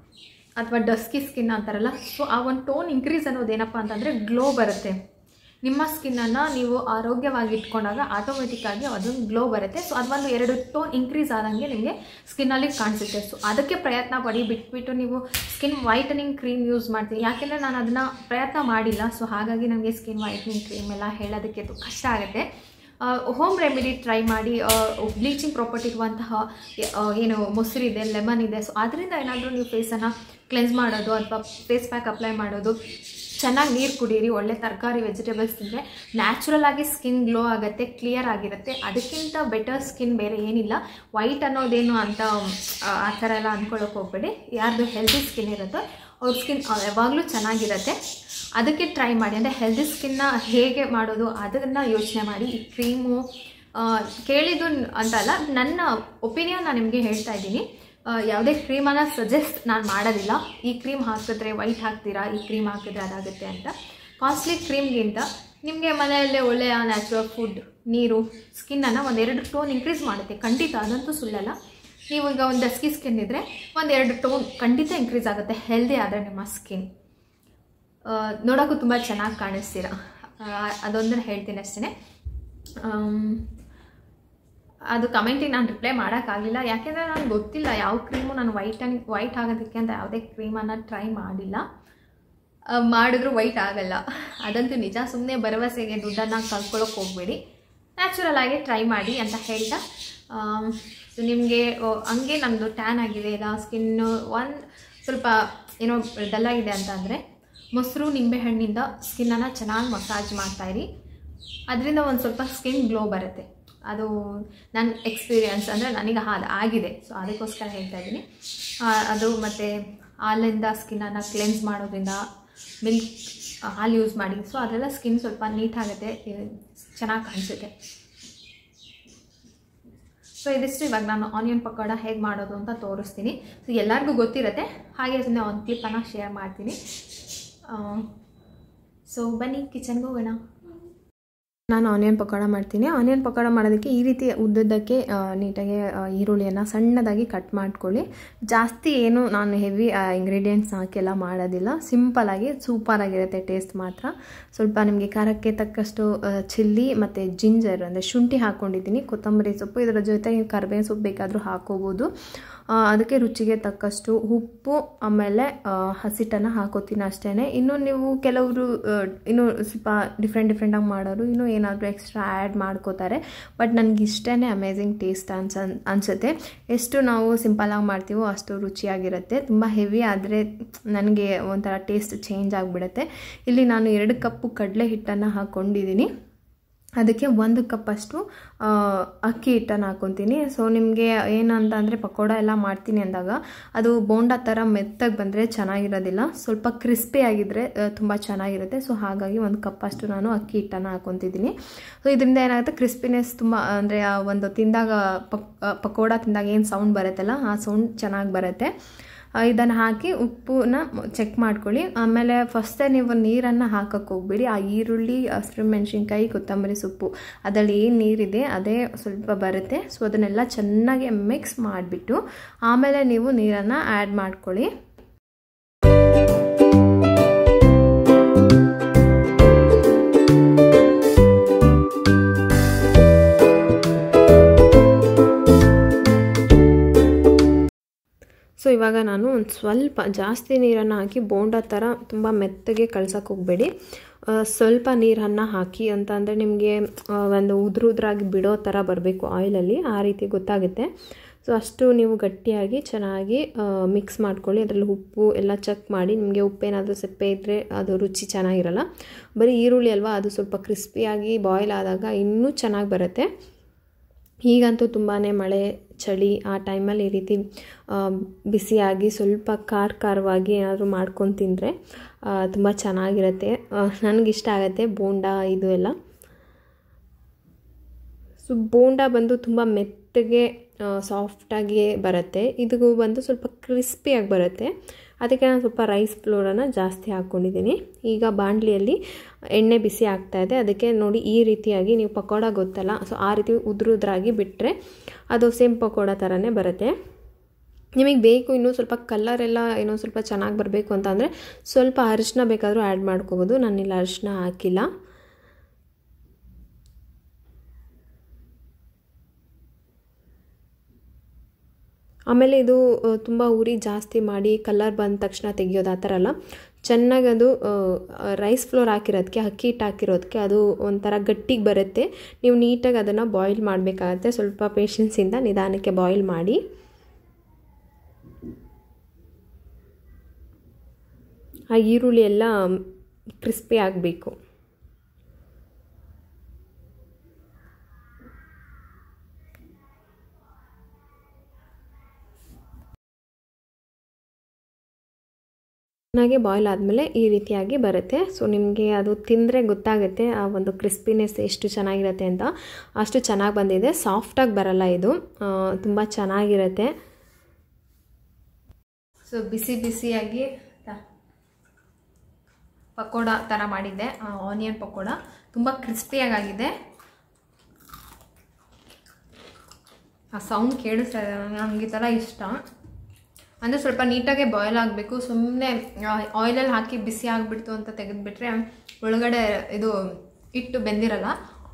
ಅಥವಾ ಡಸ್ಕಿ ಸ್ಕಿನ್ ಅಂತಾರಲ್ಲ ಸೊ ಆ ಒಂದು ಟೋನ್ ಇನ್ಕ್ರೀಸ್ ಅನ್ನೋದು ಏನಪ್ಪ ಅಂತಂದರೆ ಗ್ಲೋ ಬರುತ್ತೆ ನಿಮ್ಮ ಸ್ಕಿನ್ನನ್ನು ನೀವು ಆರೋಗ್ಯವಾಗಿ ಇಟ್ಕೊಂಡಾಗ ಆಟೋಮೆಟಿಕ್ಕಾಗಿ ಅದೊಂದು ಗ್ಲೋ ಬರುತ್ತೆ ಸೊ ಅದೊಂದು ಎರಡು ಟೋನ್ ಇನ್ಕ್ರೀಸ್ ಆದಂಗೆ ನಿಮಗೆ ಸ್ಕಿನ್ನಲ್ಲಿ ಕಾಣಿಸುತ್ತೆ ಸೊ ಅದಕ್ಕೆ ಪ್ರಯತ್ನ ಪಡಿ ಬಿಟ್ಬಿಟ್ಟು ನೀವು ಸ್ಕಿನ್ ವೈಟನಿಂಗ್ ಕ್ರೀಮ್ ಯೂಸ್ ಮಾಡ್ತೀನಿ ಯಾಕೆಂದರೆ ನಾನು ಅದನ್ನು ಪ್ರಯತ್ನ ಮಾಡಿಲ್ಲ ಸೊ ಹಾಗಾಗಿ ನನಗೆ ಸ್ಕಿನ್ ವೈಟ್ನಿಂಗ್ ಕ್ರೀಮ್ ಎಲ್ಲ ಹೇಳೋದಕ್ಕೆ ತು- ಕಷ್ಟ ಆಗುತ್ತೆ ಹೋಮ್ ರೆಮಿಡಿ ಟ್ರೈ ಮಾಡಿ ಬ್ಲೀಚಿಂಗ್ ಪ್ರಾಪರ್ಟಿ ಇರುವಂತಹ ಆ, ಏನು ಮೊಸರಿದೆ ಲೆಮನ್ ಇದೆ ಸೊ ಅದರಿಂದ ಏನಾದರೂ ನೀವು ಫೇಸನ್ನು ಕ್ಲೆನ್ಸ್ ಮಾಡೋದು ಅಥವಾ ಫೇಸ್ ಪ್ಯಾಕ್ ಅಪ್ಲೈ ಮಾಡೋದು ಚೆನ್ನಾಗಿ ನೀರು ಕುಡೀರಿ ಒಳ್ಳೆ ತರಕಾರಿ ವೆಜಿಟೇಬಲ್ಸ್ ತಿಂದರೆ ನ್ಯಾಚುರಲ್ ಆಗಿ ಸ್ಕಿನ್ ಗ್ಲೋ ಆಗುತ್ತೆ ಕ್ಲಿಯರ್ ಆಗಿರುತ್ತೆ ಅದಕ್ಕಿಂತ ಬೆಟರ್ ಸ್ಕಿನ್ ಬೇರೆ ಏನಿಲ್ಲ ವೈಟ್ ಅನ್ನೋದೇನು ಅಂತ ಆ, ಆ ಥರ ಎಲ್ಲ ಅಂದ್ಕೊಳ್ಳೋಕೆ ಹೋಗ್ಬೇಡಿ ಯಾರ್ದು ಹೆಲ್ದಿ ಸ್ಕಿನ್ ಇರುತ್ತೋ ಅವ್ರ ಸ್ಕಿನ್ ಯಾವಾಗಲೂ ಚೆನ್ನಾಗಿರುತ್ತೆ ಅದಕ್ಕೆ ಟ್ರೈ ಮಾಡಿ ಅಂದರೆ ಹೆಲ್ದಿ ಸ್ಕಿನ್ನ ಹೇಗೆ ಮಾಡೋದು ಅದನ್ನು ಯೋಚನೆ ಮಾಡಿ ಈ ಕ್ರೀಮು ಕೇಳಿದ್ದು ಅಂತಲ್ಲ ನನ್ನ ಒಪಿನಿಯನ್ ನಾನು ನಿಮಗೆ ಹೇಳ್ತಾ ಇದ್ದೀನಿ ಆ, ಯಾವುದೇ ಕ್ರೀಮನ್ನು ಸಜೆಸ್ಟ್ ನಾನು ಮಾಡೋದಿಲ್ಲ ಈ ಕ್ರೀಮ್ ಹಾಕಿದ್ರೆ ವೈಟ್ ಹಾಕ್ತೀರಾ ಈ ಕ್ರೀಮ್ ಹಾಕಿದ್ರೆ ಅದಾಗುತ್ತೆ ಅಂತ ಕಾಸ್ಟ್ಲಿ ಕ್ರೀಮ್ಗಿಂತ ನಿಮಗೆ ಮನೆಯಲ್ಲೇ ಒಳ್ಳೆಯ ನ್ಯಾಚುರಲ್ ಫುಡ್ ನೀರು ಸ್ಕಿನ್ನನ್ನು ಒಂದೆರಡು ಟೋನ್ ಇನ್ಕ್ರೀಸ್ ಮಾಡುತ್ತೆ ಖಂಡಿತ ಅದಂತೂ ಸುಳ್ಳಲ್ಲ ನೀವು ಈಗ ಒಂದು ಡಸ್ಕಿ ಸ್ಕಿನ್ ಇದ್ದರೆ ಒಂದೆರಡು ಟೋನ್ ಖಂಡಿತ ಇನ್ಕ್ರೀಸ್ ಆಗುತ್ತೆ ಹೆಲ್ದಿ ಆದರೆ ನಿಮ್ಮ ಸ್ಕಿನ್ ನೋಡೋಕ್ಕೂ ತುಂಬ ಚೆನ್ನಾಗಿ ಕಾಣಿಸ್ತೀರ ಆ, ಅದೊಂದನ್ನು ಹೇಳ್ತೀನಿ ಅಷ್ಟೇ ಅದು ಕಮೆಂಟಿಗೆ ನಾನು ರಿಪ್ಲೈ ಮಾಡೋಕ್ಕಾಗಲಿಲ್ಲ ಯಾಕೆಂದರೆ ನನಗೆ ಗೊತ್ತಿಲ್ಲ ಯಾವ ಕ್ರೀಮು ನಾನು ವೈಟ್ ಆಗಿ ವೈಟ್ ಆಗೋದಕ್ಕೆ ಅಂತ ಯಾವುದೇ ಕ್ರೀಮನ್ನು ಟ್ರೈ ಮಾಡಿಲ್ಲ ಆ, ಮಾಡಿದ್ರೂ ವೈಟ್ ಆಗಲ್ಲ ಅದಂತೂ ನಿಜ ಸುಮ್ಮನೆ ಭರವಸೆಗೆ ದುಡ್ಡನ್ನು ಕಳ್ಕೊಳ್ಳೋಕೆ ಹೋಗಬೇಡಿ ನ್ಯಾಚುರಲ್ ಆಗಿ ಟ್ರೈ ಮಾಡಿ ಅಂತ ಹೇಳ್ತಾ ಸೊ ನಿಮಗೆ ಹಂಗೆ ನಮ್ಮದು ಟ್ಯಾನ್ ಆಗಿದೆ ಇಲ್ಲ ಸ್ಕಿನ್ನು ಒಂದು ಸ್ವಲ್ಪ ಏನೋ ಡಲ್ ಆಗಿದೆ ಅಂತ ಅಂದರೆ ಮೊಸರು ನಿಂಬೆಹಣ್ಣಿಂದ ಸ್ಕಿನ್ನನ್ನು ಚೆನ್ನಾಗಿ ಮಸಾಜ್ ಮಾಡ್ತಾಯಿರಿ ಅದರಿಂದ ಒಂದು ಸ್ವಲ್ಪ ಸ್ಕಿನ್ ಗ್ಲೋ ಬರುತ್ತೆ ಅದು ನನ್ನ ಎಕ್ಸ್ಪೀರಿಯನ್ಸ್ ಅಂದರೆ ನನಗೆ ಅದು ಆಗಿದೆ ಸೊ ಅದಕ್ಕೋಸ್ಕರ ಹೇಳ್ತಾ ಇದ್ದೀನಿ ಆ, ಅದು ಮತ್ತು ಹಾಲಿಂದ ಸ್ಕಿನ್ನನ್ನು ಕ್ಲೆನ್ಸ್ ಮಾಡೋದ್ರಿಂದ ಮಿಲ್ಕ್ ಹಾಲು ಯೂಸ್ ಮಾಡಿ ಸೊ ಅದೆಲ್ಲ ಸ್ಕಿನ್ ಸ್ವಲ್ಪ ನೀಟಾಗುತ್ತೆ ಚೆನ್ನಾಗಿ ಕಾಣಿಸುತ್ತೆ ಸೊ ಇದಿಷ್ಟು ಇವಾಗ ನಾನು ಆನಿಯನ್ ಪಕೋಡ ಹೇಗೆ ಮಾಡೋದು ಅಂತ ತೋರಿಸ್ತೀನಿ ಸೊ ಎಲ್ಲರಿಗೂ ಗೊತ್ತಿರುತ್ತೆ ಹಾಗೆ ಸುಮ್ಮನೆ ಒಂದು ಕ್ಲಿಪ್ಪನ್ನು ಶೇರ್ ಮಾಡ್ತೀನಿ ಸೊ ಬನ್ನಿ ಕಿಚನ್ಗೆ ಹೋಗೋಣ ನಾನು ಆನಿಯನ್ ಪಕೋಡ ಮಾಡ್ತೀನಿ ಆನಿಯನ್ ಪಕೋಡ ಮಾಡೋದಕ್ಕೆ ಈ ರೀತಿ ಉದ್ದದ್ದಕ್ಕೆ ಆ, ನೀಟಾಗಿ ಆ, ಈರುಳ್ಳಿಯನ್ನು ಸಣ್ಣದಾಗಿ ಕಟ್ ಮಾಡ್ಕೊಳ್ಳಿ ಜಾಸ್ತಿ ಏನು ನಾನು ಹೆವಿ ಇಂಗ್ರೀಡಿಯೆಂಟ್ಸ್ ಹಾಕೆಲ್ಲ ಮಾಡೋದಿಲ್ಲ ಸಿಂಪಲಾಗಿ ಸೂಪರಾಗಿರುತ್ತೆ ಟೇಸ್ಟ್ ಮಾತ್ರ ಸ್ವಲ್ಪ ನಿಮಗೆ ಖಾರಕ್ಕೆ ತಕ್ಕಷ್ಟು ಚಿಲ್ಲಿ ಮತ್ತು ಜಿಂಜರ್ ಅಂದರೆ ಶುಂಠಿ ಹಾಕ್ಕೊಂಡಿದ್ದೀನಿ ಕೊತ್ತಂಬರಿ ಸೊಪ್ಪು ಇದರ ಜೊತೆಗೆ ಕರಿಬೇವಿನ ಸೊಪ್ಪು ಬೇಕಾದರೂ ಹಾಕೋಬೋದು ಆ, ಅದಕ್ಕೆ ರುಚಿಗೆ ತಕ್ಕಷ್ಟು ಉಪ್ಪು ಆಮೇಲೆ ಹಸಿಟ್ಟನ್ನು ಹಾಕೋತೀನಿ ಅಷ್ಟೇ ಇನ್ನು ನೀವು ಕೆಲವರು ಆ, ಇನ್ನು ಸ್ವಲ್ಪ ಡಿಫ್ರೆಂಟ್ ಡಿಫ್ರೆಂಟಾಗಿ ಮಾಡೋರು ಇನ್ನೂ ಏನಾದರೂ ಎಕ್ಸ್ಟ್ರಾ ಆ್ಯಡ್ ಮಾಡ್ಕೋತಾರೆ ಬಟ್ ನನಗೆ ಇಷ್ಟೇ ಅಮೇಝಿಂಗ್ ಟೇಸ್ಟ್ ಅನ್ಸ ಅನಿಸುತ್ತೆ ಎಷ್ಟು ನಾವು ಸಿಂಪಲಾಗಿ ಮಾಡ್ತೀವೋ ಅಷ್ಟು ರುಚಿಯಾಗಿರುತ್ತೆ ತುಂಬ ಹೆವಿ ಆದರೆ ನನಗೆ ಒಂಥರ ಟೇಸ್ಟ್ ಚೇಂಜ್ ಆಗಿಬಿಡುತ್ತೆ ಇಲ್ಲಿ ನಾನು ಎರಡು ಕಪ್ಪು ಕಡಲೆ ಹಿಟ್ಟನ್ನು ಹಾಕ್ಕೊಂಡಿದ್ದೀನಿ ಅದಕ್ಕೆ ಒಂದು ಕಪ್ಪಷ್ಟು ಆ, ಅಕ್ಕಿ ಹಿಟ್ಟನ್ನು ಹಾಕ್ಕೊತೀನಿ ಸೊ ನಿಮಗೆ ಏನಂತ ಅಂದರೆ ಪಕೋಡ ಎಲ್ಲ ಮಾಡ್ತೀನಿ ಅಂದಾಗ ಅದು ಬೋಂಡ ಥರ ಮೆತ್ತಗೆ ಬಂದರೆ ಚೆನ್ನಾಗಿರೋದಿಲ್ಲ ಸ್ವಲ್ಪ ಕ್ರಿಸ್ಪಿ ಆಗಿದ್ದರೆ ತುಂಬ ಚೆನ್ನಾಗಿರುತ್ತೆ ಸೊ ಹಾಗಾಗಿ ಒಂದು ಕಪ್ಪಷ್ಟು ನಾನು ಅಕ್ಕಿ ಹಿಟ್ಟನ್ನು ಹಾಕ್ಕೊತಿದ್ದೀನಿ ಸೊ ಇದರಿಂದ ಏನಾಗುತ್ತೆ ಕ್ರಿಸ್ಪಿನೆಸ್ ತುಂಬ ಅಂದರೆ ಒಂದು ತಿಂದಾಗ ಪಕ್ ಪಕೋಡ ತಿಂದಾಗ ಏನು ಸೌಂಡ್ ಬರುತ್ತಲ್ಲ ಆ ಸೌಂಡ್ ಚೆನ್ನಾಗಿ ಬರುತ್ತೆ ಇದನ್ನು ಹಾಕಿ ಉಪ್ಪನ್ನ ಚೆಕ್ ಮಾಡ್ಕೊಳ್ಳಿ ಆಮೇಲೆ ಫಸ್ಟೇ ನೀವು ನೀರನ್ನು ಹಾಕಕ್ಕೆ ಹೋಗ್ಬೇಡಿ ಆ ಈರುಳ್ಳಿ ಹಸಿರುಮೆಣ್ಸಿನ್ಕಾಯಿ ಕೊತ್ತಂಬರಿ ಸೊಪ್ಪು ಅದರಲ್ಲಿ ಏನು ನೀರಿದೆ ಅದೇ ಸ್ವಲ್ಪ ಬರುತ್ತೆ ಸೊ ಅದನ್ನೆಲ್ಲ ಚೆನ್ನಾಗಿ ಮಿಕ್ಸ್ ಮಾಡಿಬಿಟ್ಟು ಆಮೇಲೆ ನೀವು ನೀರನ್ನು ಆ್ಯಡ್ ಮಾಡ್ಕೊಳ್ಳಿ ಸೊ ಇವಾಗ ನಾನು ಒಂದು ಸ್ವಲ್ಪ ಜಾಸ್ತಿ ನೀರನ್ನು ಹಾಕಿ ಬೋಂಡ ಥರ ತುಂಬ ಮೆತ್ತಗೆ ಕಳ್ಸೋಕೆ ಹೋಗಬೇಡಿ ಸ್ವಲ್ಪ ನೀರನ್ನು ಹಾಕಿ ಅಂತ ಅಂದರೆ ನಿಮಗೆ ಒಂದು ಉದುರು ಉದುರಾಗಿ ಬಿಡೋ ಥರ ಬರಬೇಕು ಆಯಿಲಲ್ಲಿ ಆ ರೀತಿ ಗೊತ್ತಾಗುತ್ತೆ ಸೊ ಅಷ್ಟು ನೀವು ಗಟ್ಟಿಯಾಗಿ ಚೆನ್ನಾಗಿ ಮಿಕ್ಸ್ ಮಾಡ್ಕೊಳ್ಳಿ ಅದರಲ್ಲಿ ಉಪ್ಪು ಎಲ್ಲ ಚೆಕ್ ಮಾಡಿ ನಿಮಗೆ ಉಪ್ಪೇನಾದರೂ ಸಪ್ಪೆ ಇದ್ದರೆ ಅದು ರುಚಿ ಚೆನ್ನಾಗಿರಲ್ಲ ಬರೀ ಈರುಳ್ಳಿ ಅಲ್ವಾ ಅದು ಸ್ವಲ್ಪ ಕ್ರಿಸ್ಪಿಯಾಗಿ ಬಾಯ್ಲ್ ಆದಾಗ ಇನ್ನೂ ಚೆನ್ನಾಗಿ ಬರುತ್ತೆ ಈಗಂತೂ ತುಂಬಾ ಮಳೆ ಚಳಿ ಆ ಟೈಮಲ್ಲಿ ಈ ರೀತಿ ಬಿಸಿಯಾಗಿ ಸ್ವಲ್ಪ ಖಾರ ಖಾರವಾಗಿ ಏನಾದರೂ ಮಾಡ್ಕೊಂಡು ತಿಂದರೆ ತುಂಬ ಚೆನ್ನಾಗಿರುತ್ತೆ ನನಗಿಷ್ಟ ಆಗುತ್ತೆ ಬೋಂಡ ಇದು ಎಲ್ಲ ಸೊ ಬೋಂಡ ಬಂದು ತುಂಬ ಮೆತ್ತಗೆ ಸಾಫ್ಟಾಗಿ ಬರುತ್ತೆ ಇದು ಬಂದು ಸ್ವಲ್ಪ ಕ್ರಿಸ್ಪಿಯಾಗಿ ಬರುತ್ತೆ ಅದಕ್ಕೆ ನಾನು ಸ್ವಲ್ಪ ರೈಸ್ ಫ್ಲೋರನ್ನು ಜಾಸ್ತಿ ಹಾಕ್ಕೊಂಡಿದ್ದೀನಿ ಈಗ ಬಾಣಲಿಯಲ್ಲಿ ಎಣ್ಣೆ ಬಿಸಿ ಆಗ್ತಾಯಿದೆ ಅದಕ್ಕೆ ನೋಡಿ ಈ ರೀತಿಯಾಗಿ ನೀವು ಪಕೋಡ ಗೊತ್ತಲ್ಲ ಸೊ ಆ ರೀತಿ ಉದುರುದ್ರಾಗಿ ಬಿಟ್ಟರೆ ಅದು ಸೇಮ್ ಪಕೋಡ ಥರನೇ ಬರುತ್ತೆ ನಿಮಗೆ ಬೇಕು ಇನ್ನೂ ಸ್ವಲ್ಪ ಕಲರೆಲ್ಲ ಏನೋ ಸ್ವಲ್ಪ ಚೆನ್ನಾಗಿ ಬರಬೇಕು ಅಂತ ಅಂದರೆ ಸ್ವಲ್ಪ ಅರಿಶಿನ ಬೇಕಾದರೂ ಆ್ಯಡ್ ಮಾಡ್ಕೋಬೋದು ನಾನಿಲ್ಲ ಅರಿಶಿನ ಹಾಕಿಲ್ಲ ಆಮೇಲೆ ಇದು ತುಂಬ ಉರಿ ಜಾಸ್ತಿ ಮಾಡಿ ಕಲರ್ ಬಂದ ತಕ್ಷಣ ತೆಗಿಯೋದು ಆ ಥರ ಅಲ್ಲ ಚೆನ್ನಾಗಿ ಅದು ರೈಸ್ ಫ್ಲೋರ್ ಹಾಕಿರೋದಕ್ಕೆ ಅಕ್ಕಿ ಹಿಟ್ಟು ಹಾಕಿರೋದಕ್ಕೆ ಅದು ಒಂಥರ ಗಟ್ಟಿಗೆ ಬರುತ್ತೆ ನೀವು ನೀಟಾಗಿ ಅದನ್ನು ಬಾಯ್ಲ್ ಮಾಡಬೇಕಾಗತ್ತೆ ಸ್ವಲ್ಪ ಪೇಷನ್ಸಿಂದ ನಿಧಾನಕ್ಕೆ ಬಾಯ್ಲ್ ಮಾಡಿ ಆ ಈರುಳ್ಳಿ ಎಲ್ಲ ಕ್ರಿಸ್ಪಿ ಆಗಬೇಕು ಚೆನ್ನಾಗಿ ಬಾಯ್ಲ್ ಆದಮೇಲೆ ಈ ರೀತಿಯಾಗಿ ಬರುತ್ತೆ ಸೊ ನಿಮಗೆ ಅದು ತಿಂದರೆ ಗೊತ್ತಾಗುತ್ತೆ ಆ ಒಂದು ಕ್ರಿಸ್ಪಿನೆಸ್ ಎಷ್ಟು ಚೆನ್ನಾಗಿರುತ್ತೆ ಅಂತ ಅಷ್ಟು ಚೆನ್ನಾಗಿ ಬಂದಿದೆ ಸಾಫ್ಟಾಗಿ ಬರಲ್ಲ ಇದು ತುಂಬ ಚೆನ್ನಾಗಿರುತ್ತೆ ಸೊ ಬಿಸಿ ಬಿಸಿಯಾಗಿ ಪಕೋಡ ಥರ ಮಾಡಿದ್ದೆ ಆನಿಯನ್ ಪಕೋಡ ತುಂಬ ಕ್ರಿಸ್ಪಿಯಾಗಿದೆ ಆ ಸೌಂಡ್ ಕೇಳಿಸ್ತಾ ಇದೆ ನನಗೆ ಈ ಥರ ಇಷ್ಟ ಅಂದರೆ ಸ್ವಲ್ಪ ನೀಟಾಗೆ ಬಾಯ್ಲ್ ಆಗಬೇಕು ಸುಮ್ಮನೆ ಆಯಿಲಲ್ಲಿ ಹಾಕಿ ಬಿಸಿ ಆಗಿಬಿಡ್ತು ಅಂತ ತೆಗೆದುಬಿಟ್ರೆ ಒಳಗಡೆ ಇದು ಇಟ್ಟು ಬೆಂದಿರಲ್ಲ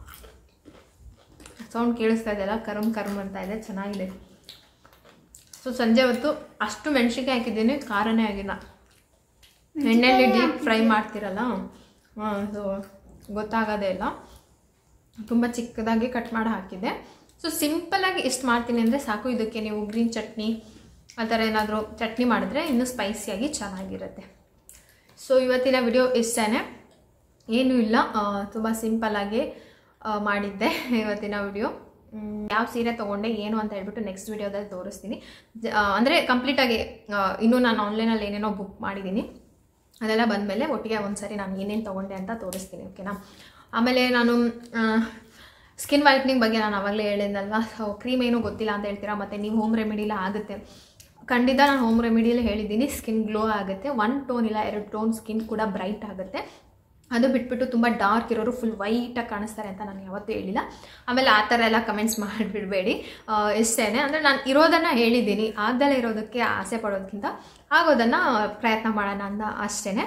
ಸೌಂಡ್ ಕೇಳಿಸ್ತಾ ಇದೆಯಲ್ಲ ಕರಮ್ ಕರಮ್ ಅಂತ ಇದೆ ಚೆನ್ನಾಗಿದೆ ಸೊ ಸಂಜೆ ಹೊತ್ತು ಅಷ್ಟು ಮೆಣಸಿನ್ಕಾಯಿ ಹಾಕಿದ್ದೀನಿ ಖಾರನೇ ಆಗಿಲ್ಲ ಎಣ್ಣೆಯಲ್ಲಿ ಡೀಪ್ ಫ್ರೈ ಮಾಡ್ತಿರಲ್ಲ ಹಾಂ ಸೊ ಗೊತ್ತಾಗೋದೇ ಇಲ್ಲ ತುಂಬ ಚಿಕ್ಕದಾಗಿ ಕಟ್ ಮಾಡಿ ಹಾಕಿದ್ದೆ ಸೊ ಸಿಂಪಲ್ಲಾಗಿ ಎಷ್ಟು ಮಾಡ್ತೀನಿ ಅಂದರೆ ಸಾಕು ಇದಕ್ಕೆ ನೀವು ಗ್ರೀನ್ ಚಟ್ನಿ ಆ ಥರ ಏನಾದರೂ ಚಟ್ನಿ ಮಾಡಿದ್ರೆ ಇನ್ನೂ ಸ್ಪೈಸಿಯಾಗಿ ಚೆನ್ನಾಗಿರುತ್ತೆ ಸೊ ಇವತ್ತಿನ ವಿಡಿಯೋ ಇಷ್ಟೇ ಏನೂ ಇಲ್ಲ ತುಂಬ ಸಿಂಪಲ್ಲಾಗಿ ಮಾಡಿದ್ದೆ ಇವತ್ತಿನ ವಿಡಿಯೋ ಯಾವ ಸೀರೆ ತೊಗೊಂಡೆ ಏನು ಅಂತ ಹೇಳ್ಬಿಟ್ಟು ನೆಕ್ಸ್ಟ್ ವಿಡಿಯೋದಲ್ಲಿ ತೋರಿಸ್ತೀನಿ ಅಂದರೆ ಕಂಪ್ಲೀಟಾಗಿ ಇನ್ನೂ ನಾನು ಆನ್ಲೈನಲ್ಲಿ ಏನೇನೋ ಬುಕ್ ಮಾಡಿದ್ದೀನಿ ಅದೆಲ್ಲ ಬಂದಮೇಲೆ ಒಟ್ಟಿಗೆ ಒಂದ್ಸರಿ ನಾನು ಏನೇನು ತೊಗೊಂಡೆ ಅಂತ ತೋರಿಸ್ತೀನಿ ಓಕೆನಾ ಆಮೇಲೆ ನಾನು ಸ್ಕಿನ್ ವೈಟ್ನಿಂಗ್ ಬಗ್ಗೆ ನಾನು ಆವಾಗಲೇ ಹೇಳಿದ್ನಲ್ವಾ ಸೊ ಕ್ರೀಮ್ ಏನೂ ಗೊತ್ತಿಲ್ಲ ಅಂತ ಹೇಳ್ತೀರಾ ಮತ್ತು ನೀವು ಹೋಮ್ ರೆಮಿಡಿಲ್ಲ ಆಗುತ್ತೆ ಖಂಡಿತ ನಾನು ಹೋಮ್ ರೆಮಿಡಿಯಲ್ಲಿ ಹೇಳಿದ್ದೀನಿ ಸ್ಕಿನ್ ಗ್ಲೋ ಆಗುತ್ತೆ ಒನ್ ಟೋನ್ ಇಲ್ಲ ಎರಡು ಟೋನ್ ಸ್ಕಿನ್ ಕೂಡ ಬ್ರೈಟ್ ಆಗುತ್ತೆ ಅದು ಬಿಟ್ಬಿಟ್ಟು ತುಂಬ ಡಾರ್ಕ್ ಇರೋರು ಫುಲ್ ವೈಟಾಗಿ ಕಾಣಿಸ್ತಾರೆ ಅಂತ ನಾನು ಯಾವತ್ತೂ ಹೇಳಿಲ್ಲ ಆಮೇಲೆ ಆ ಥರ ಎಲ್ಲ ಕಮೆಂಟ್ಸ್ ಮಾಡಿಬಿಡಬೇಡಿ ಇಷ್ಟೇ ಅಂದರೆ ನಾನು ಇರೋದನ್ನು ಹೇಳಿದ್ದೀನಿ ಆಗದಲ್ಲೇ ಇರೋದಕ್ಕೆ ಆಸೆ ಪಡೋದಕ್ಕಿಂತ ಆಗೋದನ್ನು ಪ್ರಯತ್ನ ಮಾಡೋಣ ಅಂತ ಅಷ್ಟೇ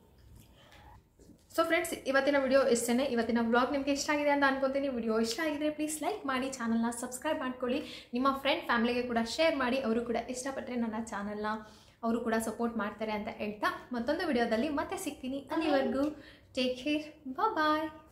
ಸೊ ಫ್ರೆಂಡ್ಸ್ ಇವತ್ತಿನ ವಿಡಿಯೋ ಇಷ್ಟೇ ಇವತ್ತಿನ ವ್ಲಾಗ್ ನಿಮಗೆ ಇಷ್ಟ ಆಗಿದೆ ಅಂತ ಅನ್ಕೊತೀನಿ ವಿಡಿಯೋ ಇಷ್ಟ ಆಗಿದ್ರೆ ಪ್ಲೀಸ್ ಲೈಕ್ ಮಾಡಿ ಚಾನಲ್ನ ಸಬ್ಸ್ಕ್ರೈಬ್ ಮಾಡ್ಕೊಳ್ಳಿ ನಿಮ್ಮ ಫ್ರೆಂಡ್ ಫ್ಯಾಮಿಲಿಗೆ ಕೂಡ ಶೇರ್ ಮಾಡಿ ಅವರು ಕೂಡ ಇಷ್ಟಪಟ್ಟರೆ ನನ್ನ ಚಾನಲ್ನ ಅವರು ಕೂಡ ಸಪೋರ್ಟ್ ಮಾಡ್ತಾರೆ ಅಂತ ಹೇಳ್ತಾ ಮತ್ತೊಂದು ವಿಡಿಯೋದಲ್ಲಿ ಮತ್ತೆ ಸಿಗ್ತೀನಿ ಅಲ್ಲಿವರೆಗೂ ಟೇಕ್ ಕೇರ್ ಬಾಯ್